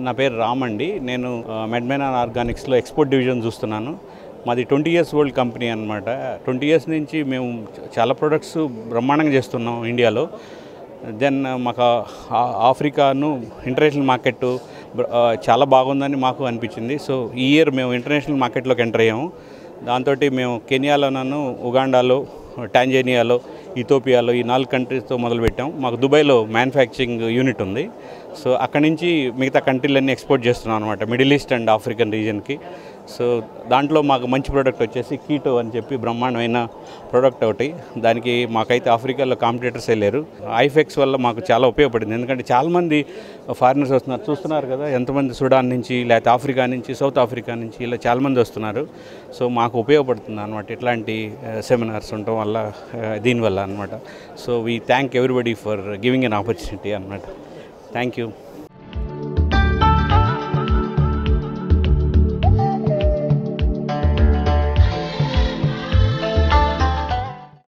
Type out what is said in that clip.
నా పేరు రామ్ అండి నేను మెడ్మెనా ఆర్గానిక్స్లో ఎక్స్పోర్ట్ డివిజన్ చూస్తున్నాను మాది ట్వంటీ ఇయర్స్ ఓల్డ్ కంపెనీ అనమాట ట్వంటీ ఇయర్స్ నుంచి మేము చ- చాలా ప్రొడక్ట్స్ బ్రహ్మాండంగా చేస్తున్నాం ఇండియాలో దెన్ మాకు ఆ- ఆఫ్రికాను ఇంటర్నేషనల్ మార్కెట్ చాలా బాగుందని మాకు అనిపించింది సో ఈ ఇయర్ మేము ఇంటర్నేషనల్ మార్కెట్లోకి ఎంటర్ అయ్యాము దాంతో మేము కెనియాలోనూ ఉగాండాలో టాంజేనియాలో ఇథోపియాలో ఈ నాలుగు కంట్రీస్తో మొదలుపెట్టాం మాకు దుబాయ్లో మ్యానుఫ్యాక్చరింగ్ యూనిట్ ఉంది సో అక్కడి నుంచి మిగతా కంట్రీలన్నీ ఎక్స్పోర్ట్ చేస్తున్నాం అనమాట మిడిల్ ఈస్ట్ అండ్ ఆఫ్రికన్ రీజన్కి సో దాంట్లో మాకు మంచి ప్రోడక్ట్ వచ్చేసి కీటో అని చెప్పి బ్రహ్మాండమైన ప్రోడక్ట్ ఒకటి దానికి మాకైతే ఆఫ్రికాలో కాంపిటేటర్స్ లేరు ఐఫెక్స్ వల్ల మాకు చాలా ఉపయోగపడింది ఎందుకంటే చాలామంది ఫారినర్స్ వస్తున్నారు చూస్తున్నారు కదా ఎంతమంది సుడాన్ నుంచి లేకపోతే ఆఫ్రికా నుంచి సౌత్ ఆఫ్రికా నుంచి ఇలా చాలామంది వస్తున్నారు సో మాకు ఉపయోగపడుతుంది అనమాట ఇట్లాంటి సెమినార్స్ ఉండటం వల్ల ఆ, దీనివల్ల అనమాట so we thank everybody for giving an opportunity అనమాట థ్యాంక్ యూ